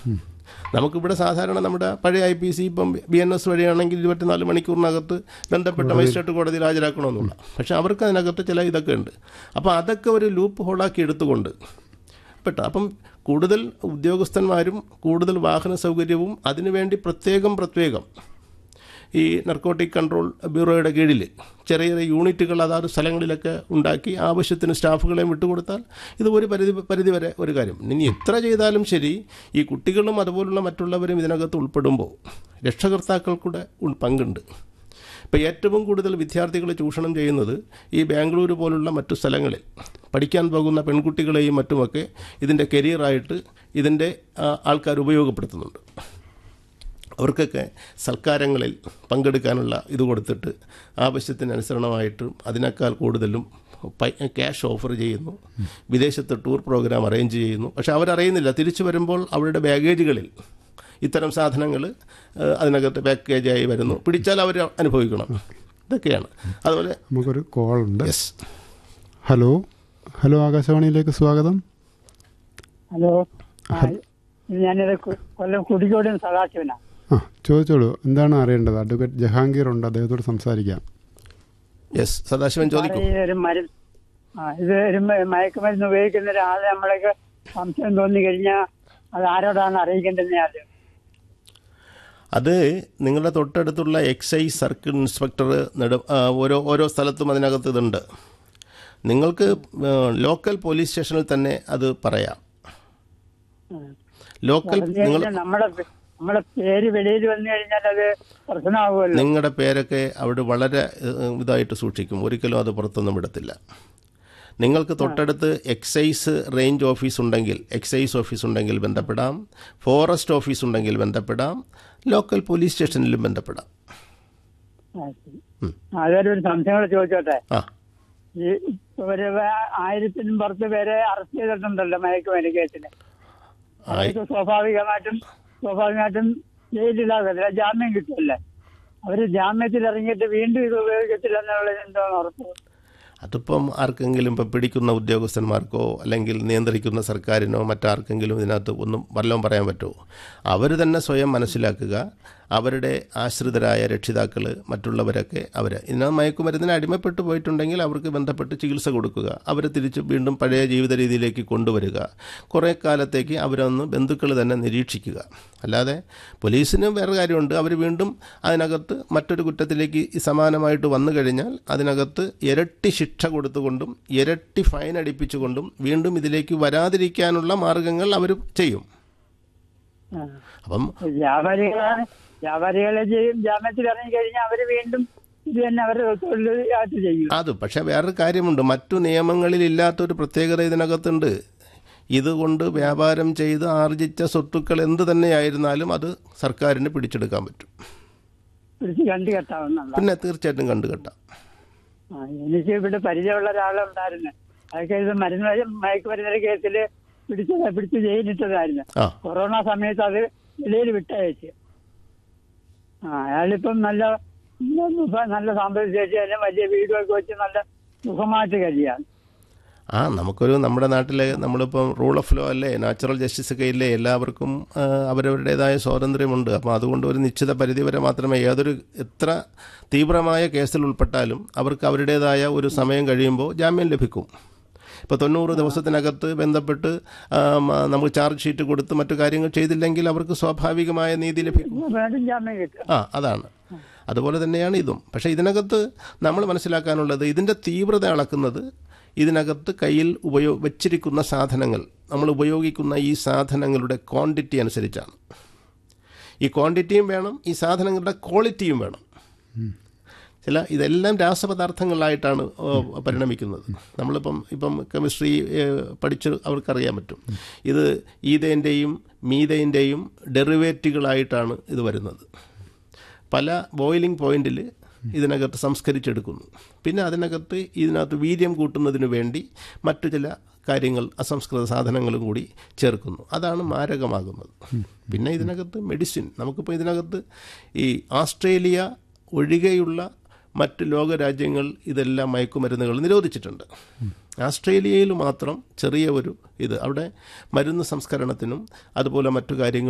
നമുക്കിവിടെ സാധാരണ നമ്മുടെ പഴയ ഐ പി സി ഇപ്പം ബി എൻ എസ് വഴിയാണെങ്കിൽ ഇരുപത്തിനാല് മണിക്കൂറിനകത്ത് ബന്ധപ്പെട്ട മജിസ്ട്രേറ്റ് കോടതിയിൽ ഹാജരാക്കണമെന്നുള്ള പക്ഷേ അവർക്ക് അതിനകത്ത് ചില ഇതൊക്കെ ഉണ്ട് അപ്പോൾ അതൊക്കെ ഒരു ലൂപ്പ് ഹോളാക്കി എടുത്തുകൊണ്ട് പെട്ട അപ്പം കൂടുതൽ ഉദ്യോഗസ്ഥന്മാരും കൂടുതൽ വാഹന സൗകര്യവും അതിനുവേണ്ടി പ്രത്യേകം പ്രത്യേകം ഈ നർക്കോട്ടിക് കൺട്രോൾ ബ്യൂറോയുടെ കീഴിൽ ചെറിയ ചെറിയ യൂണിറ്റുകൾ അതാത് സ്ഥലങ്ങളിലൊക്കെ ഉണ്ടാക്കി ആവശ്യത്തിന് സ്റ്റാഫുകളെയും വിട്ടുകൊടുത്താൽ ഇത് ഒരു പരിധി പരിധി വരെ ഒരു കാര്യം ഇനി എത്ര ചെയ്താലും ശരി ഈ കുട്ടികളും അതുപോലുള്ള മറ്റുള്ളവരും ഇതിനകത്ത് ഉൾപ്പെടുമ്പോൾ രക്ഷകർത്താക്കൾക്കൂടെ ഉൾ- പങ്കുണ്ട് ഇപ്പോൾ ഏറ്റവും കൂടുതൽ വിദ്യാർത്ഥികൾ ചൂഷണം ചെയ്യുന്നത് ഈ ബാംഗ്ലൂർ പോലുള്ള മറ്റു സ്ഥലങ്ങളിൽ പഠിക്കാൻ പോകുന്ന പെൺകുട്ടികളെയും മറ്റുമൊക്കെ ഇതിൻ്റെ കരിയറായിട്ട് ഇതിൻ്റെ ആ, ആൾക്കാർ ഉപയോഗപ്പെടുത്തുന്നുണ്ട് അവർക്കൊക്കെ സൽക്കാരങ്ങളിൽ പങ്കെടുക്കാനുള്ള ഇത് കൊടുത്തിട്ട് ആവശ്യത്തിന് അനുസരണമായിട്ടും അതിനേക്കാൾ കൂടുതലും പൈ- ക്യാഷ് ഓഫർ ചെയ്യുന്നു വിദേശത്ത് ടൂർ പ്രോഗ്രാം അറേഞ്ച് ചെയ്യുന്നു പക്ഷെ അവരറിയുന്നില്ല തിരിച്ചു വരുമ്പോൾ അവരുടെ ബാഗേജുകളിൽ ഇത്തരം സാധനങ്ങൾ അതിനകത്ത് പാക്കേജായി വരുന്നു പിടിച്ചാൽ അവർ അനുഭവിക്കണം ഇതൊക്കെയാണ് അതുപോലെ നമുക്കൊരു കോൾ ഉണ്ട് യെസ് ഹലോ ഹലോ ആകാശവാണിയിലേക്ക് സ്വാഗതം ഹലോ ആ, ഞാനിത് കു- കൊല്ലം കുടിക്കോട് സദാശിവനാ ആ ചോദിച്ചോളൂ എന്താണ് അറിയേണ്ടത് അഡ്വക്കേറ്റ് ജഹാംഗീർ ഉണ്ട് അദ്ദേഹത്തോട് സംസാരിക്കാം യെസ് സദാശിവൻ ചോദിക്കും സാറേ, ഇത് ഒരു മരു ആ ഇത് ഒരു മ- മയക്കുമരുന്ന് ഉപയോഗിക്കുന്ന ഒരാളെ നമ്മളൊക്കെ സംശയം തോന്നി കഴിഞ്ഞാൽ അത് ആരോടാണ് അറിയിക്കേണ്ടത് ആദ്യം അത് നിങ്ങളുടെ തൊട്ടടുത്തുള്ള എക്സൈസ് സർക്കിൾ ഇൻസ്പെക്ടർ നെടു ആ, ഓരോ ഓരോ സ്ഥലത്തും അതിനകത്ത് ഇതുണ്ട് നിങ്ങൾക്ക് ആ, ലോക്കൽ പോലീസ് സ്റ്റേഷനിൽ തന്നെ അത് പറയാം ലോക്കൽ പറഞ്ഞു നിങ്ങൾ കഴിഞ്ഞാൽ നമ്മുടെ പേ- നമ്മുടെ പേര് വെളിയിൽ വന്നു കഴിഞ്ഞാൽ അത് പ്രശ്നമാകുമല്ലോ നിങ്ങളുടെ പേരൊക്കെ അവിടെ വളരെ ഏഹ്, ഇതായിട്ട് സൂക്ഷിക്കും ഒരിക്കലും അത് പുറത്തൊന്നും വിടത്തില്ല നിങ്ങൾക്ക് തൊട്ടടുത്ത് എക്സൈസ് റേഞ്ച് ഓഫീസ് ഉണ്ടെങ്കിൽ എക്സൈസ് ഓഫീസ് ഉണ്ടെങ്കിൽ ബന്ധപ്പെടാം ഫോറസ്റ്റ് ഓഫീസ് ഉണ്ടെങ്കിൽ ബന്ധപ്പെടാം ലോക്കൽ പോലീസ് സ്റ്റേഷനിലും ബന്ധപ്പെടാം ആ, ശരി. ആ, അതൊരു ഒരു സംശയം കൂടെ ചോദിച്ചോട്ടെ ആ ഈ ഇപ്പൊ ഒരു വേ- ആയിരത്തിനും പുറത്ത് പേരെ അറസ്റ്റ് ചെയ്തിട്ടുണ്ടല്ലോ മയക്കുമരുന്ന് കേസിന് ആയി അവർക്ക് സ്വാഭാവികമായിട്ടും സ്വാഭാവികമായിട്ടും ജയിലിലാകത്തില്ല ജാമ്യം കിട്ടില്ല അവര് ജാമ്യത്തിൽ ഇറങ്ങിയിട്ട് വീണ്ടും ഇത് ഉപയോഗിക്കത്തില്ല എന്നുള്ളത് എന്താണ് ഉറപ്പ് അതിപ്പം ആർക്കെങ്കിലും ഇപ്പം പിടിക്കുന്ന ഉദ്യോഗസ്ഥന്മാർക്കോ അല്ലെങ്കിൽ നിയന്ത്രിക്കുന്ന സർക്കാരിനോ മറ്റാർക്കെങ്കിലും ഇതിനകത്ത് ഒന്നും വല്ലതും പറയാൻ പറ്റുമോ അവർ തന്നെ സ്വയം മനസ്സിലാക്കുക അവരുടെ ആശ്രിതരായ രക്ഷിതാക്കൾ മറ്റുള്ളവരൊക്കെ അവർ ഇതിനകത്ത് മയക്കുമരുന്നിന് അടിമപ്പെട്ടു പോയിട്ടുണ്ടെങ്കിൽ അവർക്ക് ബന്ധപ്പെട്ട് ചികിത്സ കൊടുക്കുക അവരെ തിരിച്ച് വീണ്ടും പഴയ ജീവിത രീതിയിലേക്ക് കൊണ്ടുവരിക കുറേ കാലത്തേക്ക് അവരൊന്ന് ബന്ധുക്കൾ തന്നെ നിരീക്ഷിക്കുക അല്ലാതെ പോലീസിന് വേറെ കാര്യമുണ്ട് അവർ വീണ്ടും അതിനകത്ത് മറ്റൊരു കുറ്റത്തിലേക്ക് ഈ സമാനമായിട്ട് വന്നു കഴിഞ്ഞാൽ അതിനകത്ത് ഇരട്ടി ശിക്ഷ കൊടുത്തുകൊണ്ടും ഇരട്ടി ഫൈൻ അടിപ്പിച്ചുകൊണ്ടും വീണ്ടും ഇതിലേക്ക് വരാതിരിക്കാനുള്ള മാർഗങ്ങൾ അവർ ചെയ്യും ആ. അപ്പം വ്യാപാരികളാണ് വ്യാപാരികളെ ചെയ്യും ജാമ്യത്തിൽ ഇറങ്ങി കഴിഞ്ഞാൽ അവര് വീണ്ടും ഇത് തന്നെ അവരുടെ തൊഴിലായിട്ട് ചെയ്യും അത് പക്ഷേ വേറൊരു കാര്യമുണ്ട് മറ്റു നിയമങ്ങളിൽ ഇല്ലാത്തൊരു പ്രത്യേകത ഇതിനകത്തുണ്ട് ഇതുകൊണ്ട് വ്യാപാരം ചെയ്ത് ആർജിച്ച സ്വത്തുക്കൾ എന്ത് തന്നെയായിരുന്നാലും അത് സർക്കാരിന് പിടിച്ചെടുക്കാൻ പറ്റും പിടിച്ച് കണ്ടു കെട്ടാവുന്നുള്ള പിന്നെ തീർച്ചയായിട്ടും കണ്ടുകെട്ടാം ആ, എനിക്ക് ഇവിടെ പരിചയമുള്ള ഒരാളുണ്ടായിരുന്നു അതൊക്കെ ഇത് മരുന്ന് വഴി- മയക്കുമരുന്നിന്റെ കേസില് പിടിച്ച് പിടിച്ച് ജയിലിട്ടതായിരുന്നു ആ കൊറോണ സമയത്ത് അത് വെളിയിൽ വിട്ടയച്ച് ആ അയാളിപ്പം നല്ല നല്ല- നല്ല സാമ്പത്തിക ശേഷി തന്നെ വലിയ വീടുമൊക്കെ വെച്ച് നല്ല സുഖമായിട്ട് കഴിയാണ് ആ നമുക്കൊരു നമ്മുടെ നാട്ടിലെ നമ്മളിപ്പം റൂൾ ഓഫ് ലോ അല്ലേ നാച്ചുറൽ ജസ്റ്റിസ് ഒക്കെ ഇല്ലേ എല്ലാവർക്കും ആ, അവരവരുടേതായ സ്വാതന്ത്ര്യമുണ്ട് അപ്പോൾ അതുകൊണ്ട് ഒരു നിശ്ചിത പരിധി വരെ മാത്രമേ ഏതൊരു എത്ര തീവ്രമായ കേസിൽ ഉൾപ്പെട്ടാലും അവർക്ക് അവരുടേതായ ഒരു സമയം കഴിയുമ്പോൾ ജാമ്യം ലഭിക്കും ഇപ്പോൾ തൊണ്ണൂറ് ദിവസത്തിനകത്ത് ബന്ധപ്പെട്ട് ആ, മ- നമുക്ക് ചാർജ് ഷീറ്റ് കൊടുത്ത് മറ്റു കാര്യങ്ങൾ ചെയ്തില്ലെങ്കിൽ അവർക്ക് സ്വാഭാവികമായ നീതി ലഭിക്കും വീണ്ടും ജാമ്യം കിട്ടും ആ അതാണ് അതുപോലെ തന്നെയാണ് ഇതും പക്ഷേ ഇതിനകത്ത് നമ്മൾ മനസ്സിലാക്കാനുള്ളത് ഇതിൻ്റെ തീവ്രത അളക്കുന്നത് ഇതിനകത്ത് കയ്യിൽ ഉപയോ വെച്ചിരിക്കുന്ന സാധനങ്ങൾ നമ്മൾ ഉപയോഗിക്കുന്ന ഈ സാധനങ്ങളുടെ ക്വാണ്ടിറ്റി അനുസരിച്ചാണ് ഈ ക്വാണ്ടിറ്റിയും വേണം ഈ സാധനങ്ങളുടെ ക്വാളിറ്റിയും വേണം ചില ഇതെല്ലാം രാസപദാർത്ഥങ്ങളായിട്ടാണ് ഓ, പരിണമിക്കുന്നത് നമ്മളിപ്പം ഇപ്പം കെമിസ്ട്രി ഏഹ്, പഠിച്ച് അവർക്കറിയാൻ പറ്റും ഇത് ഈതേൻ്റെയും മീതേൻ്റെയും ഡെറിവേറ്റുകളായിട്ടാണ് ഇത് വരുന്നത് പല ബോയിലിംഗ് പോയിന്റിൽ ഇതിനകത്ത് സംസ്കരിച്ചെടുക്കുന്നു പിന്നെ അതിനകത്ത് ഇതിനകത്ത് വീര്യം കൂട്ടുന്നതിന് വേണ്ടി മറ്റു ചില കാര്യങ്ങൾ അസംസ്കൃത സാധനങ്ങളും കൂടി ചേർക്കുന്നു അതാണ് മാരകമാകുന്നത് പിന്നെ ഇതിനകത്ത് മെഡിസിൻ നമുക്കിപ്പോൾ ഇതിനകത്ത് ഈ ആസ്ട്രേലിയ ഒഴികെയുള്ള മറ്റ് ലോകരാജ്യങ്ങൾ ഇതെല്ലാം മയക്കുമരുന്നുകൾ നിരോധിച്ചിട്ടുണ്ട് ആസ്ട്രേലിയയിൽ മാത്രം ചെറിയ ഒരു ഇത് അവിടെ മരുന്ന് സംസ്കരണത്തിനും അതുപോലെ മറ്റു കാര്യങ്ങൾ